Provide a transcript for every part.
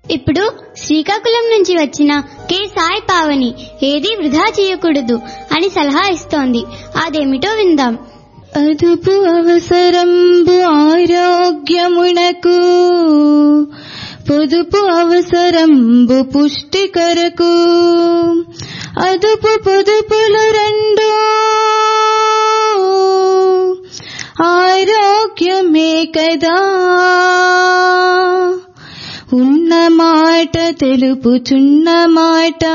ఇప్పుడు శ్రీకాకుళం నుంచి వచ్చిన కె సాయి పావని ఏది వృధా చేయకూడదు అని సలహా ఇస్తోంది అదేమిటో విందాం అదుపు అవసరంబు ఆరోగ్యమునకు పొదుపు అవసరంబు పుష్టి కొరకు అదుపు పొదుపులు రెండు ఆరోగ్యమే కదా ఉన్న మాట తెలుపుచున్న మాట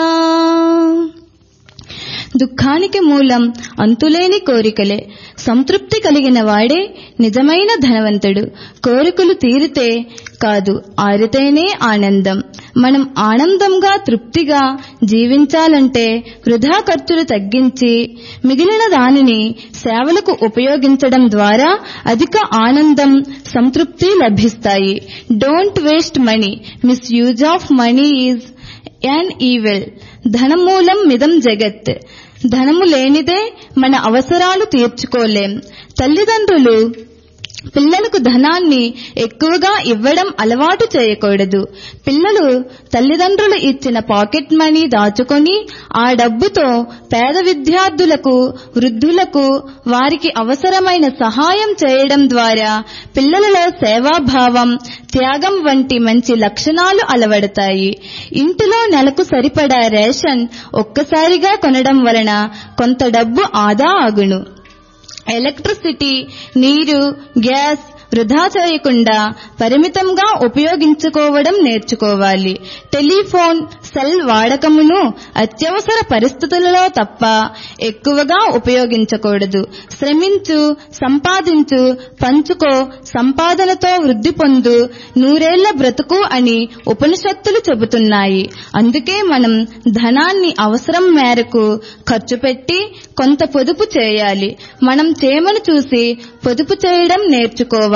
దుఃఖానికి మూలం అంతులేని కోరికలే సంతృప్తి కలిగిన వాడే నిజమైన ధనవంతుడు కోరికలు తీరితే కాదు ఆరితేనే ఆనందం మనం ఆనందంగా తృప్తిగా జీవించాలంటే వృధా ఖర్చులు తగ్గించి మిగిలిన దానిని సేవలకు ఉపయోగించడం ద్వారా అధిక ఆనందం సంతృప్తి లభిస్తాయి don't waste money misuse of money is an evil ధనమూలం మిదం జగత్ ధనము లేనిదే మన అవసరాలు తీర్చుకోలేం తల్లిదండ్రులు పిల్లలకు ధనాన్ని ఎక్కువగా ఇవ్వడం అలవాటు చేయకూడదు పిల్లలు తల్లిదండ్రులు ఇచ్చిన పాకెట్ మనీ దాచుకొని ఆ డబ్బుతో పేద విద్యార్థులకు వృద్ధులకు వారికి అవసరమైన సహాయం చేయడం ద్వారా పిల్లలలో సేవాభావం త్యాగం వంటి మంచి లక్షణాలు అలవడతాయి ఇంటిలో నెలకు సరిపడా రేషన్ ఒక్కసారిగా కొనడం వలన కొంత డబ్బు ఆదా అగును ఎలక్ట్రిసిటీ నీరు గ్యాస్ వృధా చేయకుండా పరిమితంగా ఉపయోగించుకోవడం నేర్చుకోవాలి టెలిఫోన్ సెల్ వాడకమును అత్యవసర పరిస్థితులలో తప్ప ఎక్కువగా ఉపయోగించకూడదు శ్రమించు సంపాదించు పంచుకో సంపాదనతో వృద్ధి పొందు నూరేళ్ల బ్రతుకు అని ఉపనిషత్తులు చెబుతున్నాయి అందుకే మనం ధనాన్ని అవసరం మేరకు ఖర్చు పెట్టి కొంత పొదుపు చేయాలి మనం చేమను చూసి పొదుపు చేయడం నేర్చుకోవాలి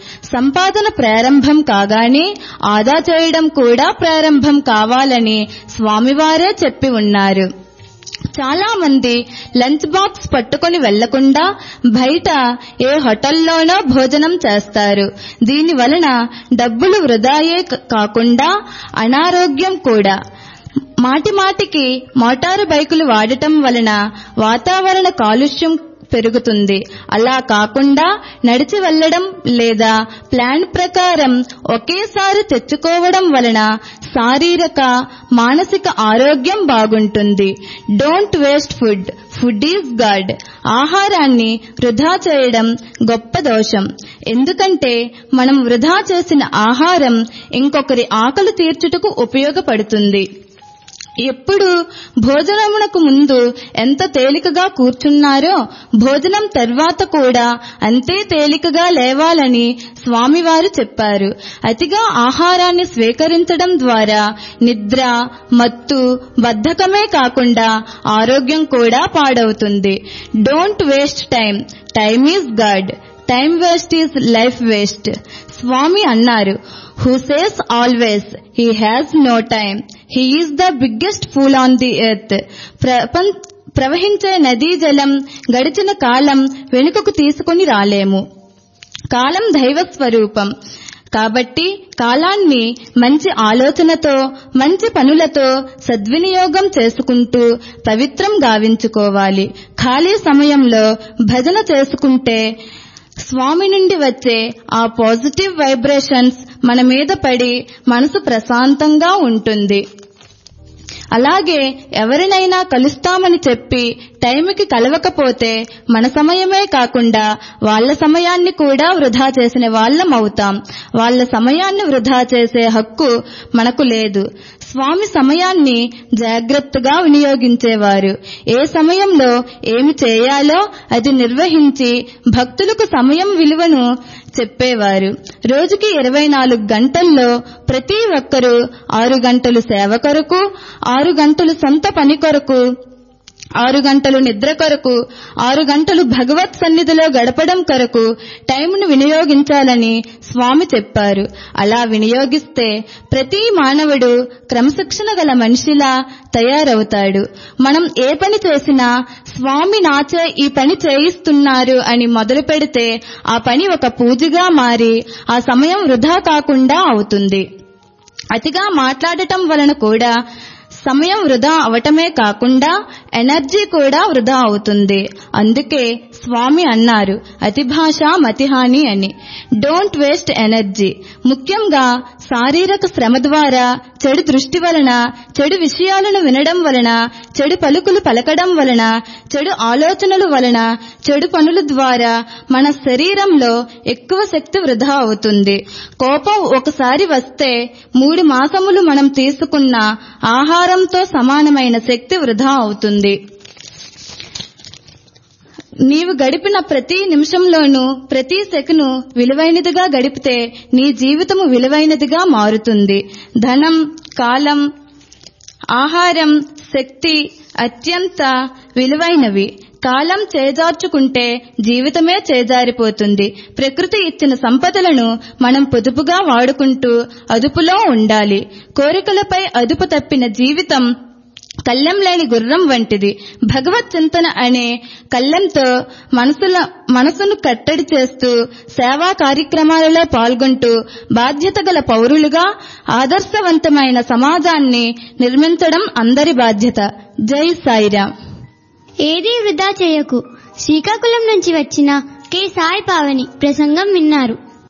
సంపాదన ప్రారంభం కాగానే ఆదా చేయడం కూడా ప్రారంభం కావాలని స్వామివారే చెప్పి ఉన్నారు చాలా మంది లంచ్ బాక్స్ పట్టుకొని వెళ్లకుండా బయట ఏ హోటల్లోనో భోజనం చేస్తారు దీని వలన డబ్బులు వృధాయే కాకుండా అనారోగ్యం కూడా మాటి మాటికి మోటారు బైకులు వాడటం వలన వాతావరణ కాలుష్యం పెరుగుతుంది అలా కాకుండా నడిచి వెళ్లడం లేదా ప్లాన్ ప్రకారం ఒకేసారి తెచ్చుకోవడం వలన శారీరక మానసిక ఆరోగ్యం బాగుంటుంది don't waste food food is god ఆహారాన్ని వృధా చేయడం గొప్ప దోషం ఎందుకంటే మనం వృధా చేసిన ఆహారం ఇంకొకరి ఆకలి తీర్చుటకు ఉపయోగపడుతుంది ఎప్పుడు భోజనమునకు ముందు ఎంత తేలికగా కూర్చున్నారో భోజనం తర్వాత కూడా అంతే తేలికగా లేవాలని స్వామివారు చెప్పారు అతిగా ఆహారాన్ని స్వీకరించడం ద్వారా నిద్ర మత్తు బద్ధకమే కాకుండా ఆరోగ్యం కూడా పాడవుతుంది don't waste time time is god time waste is life waste స్వామి అన్నారు who says always he has no time he is the biggest fool on the earth ప్రవహించే నదీ జలం గడిచిన కాలం వెనుకకు తీసుకుని రాలేము కాలం దైవ స్వరూపం కాబట్టి కాలాన్ని మంచి ఆలోచనతో మంచి పనులతో సద్వినియోగం చేసుకుంటూ పవిత్రం గావించుకోవాలి ఖాళీ సమయంలో భజన చేసుకుంటే స్వామి నుండి వచ్చే ఆ పాజిటివ్ వైబ్రేషన్స్ మన మీద పడి మనసు ప్రశాంతంగా ఉంటుంది అలాగే ఎవరినైనా కలుస్తామని చెప్పి టైంకి కలవకపోతే మన సమయమే కాకుండా వాళ్ళ సమయాన్ని కూడా వృధా చేసిన వాళ్ళం అవుతాం వాళ్ళ సమయాన్ని వృధా చేసే హక్కు మనకు లేదు స్వామి సమయాన్ని జాగ్రత్తగా వినియోగించేవారు ఏ సమయంలో ఏమి చేయాలో అది నిర్వహించి భక్తులకు సమయం విలువను చెప్పేవారు రోజుకి ఇరవై నాలుగు గంటల్లో ప్రతి ఒక్కరూ ఆరు గంటలు సేవ కొరకు ఆరు గంటలు సొంత పని కొరకు ఆరు గంటలు నిద్ర కొరకు ఆరు గంటలు భగవత్ సన్నిధిలో గడపడం కొరకు టైంను వినియోగించాలని స్వామి చెప్పారు అలా వినియోగిస్తే ప్రతి మానవుడు క్రమశిక్షణ గల మనిషిలా తయారవుతాడు మనం ఏ పని చేసినా స్వామి నాచే ఈ పని చేయిస్తున్నారు అని మొదలు పెడితే ఆ పని ఒక పూజగా మారి ఆ సమయం వృధా కాకుండా అవుతుంది అతిగా మాట్లాడటం వలన కూడా సమయం వృధా అవటమే కాకుండా ఎనర్జీ కూడా వృధా అవుతుంది అందుకే స్వామి అన్నారు అతి భాష మతిహాని అని డోంట్ వేస్ట్ ఎనర్జీ ముఖ్యంగా శారీరక శ్రమ ద్వారా చెడు దృష్టి వలన చెడు విషయాలను వినడం వలన చెడు పలుకులు పలకడం వలన చెడు ఆలోచనల వలన చెడు పనుల ద్వారా మన శరీరంలో ఎక్కువ శక్తి వృధా అవుతుంది కోపం ఒకసారి వస్తే మూడు మాసములు మనం తీసుకున్న ఆహారంతో సమానమైన శక్తి వృధా అవుతుంది నీవు గడిపిన ప్రతి నిమిషంలోనూ ప్రతి సెకను విలువైనదిగా గడిపితే నీ జీవితము విలువైనదిగా మారుతుంది ధనం కాలం ఆహారం శక్తి అత్యంత విలువైనవి కాలం చేజార్చుకుంటే జీవితమే చేజారిపోతుంది ప్రకృతి ఇచ్చిన సంపదలను మనం పొదుపుగా వాడుకుంటూ అదుపులో ఉండాలి కోరికలపై అదుపు తప్పిన జీవితం కళ్ళెం లేని గుర్రం వంటిది భగవత్ చింతన అనే కళ్ళెంతో మనసుల మనసును కట్టడి చేస్తూ సేవా కార్యక్రమాలలో పాల్గొంటూ బాధ్యత గల పౌరులుగా ఆదర్శవంతమైన సమాజాన్ని నిర్మించడం అందరి బాధ్యత జై సాయిరాం ఏదీ వృధా చేయకు శ్రీకాకుళం నుంచి వచ్చిన కె సాయి పావని ప్రసంగం విన్నారు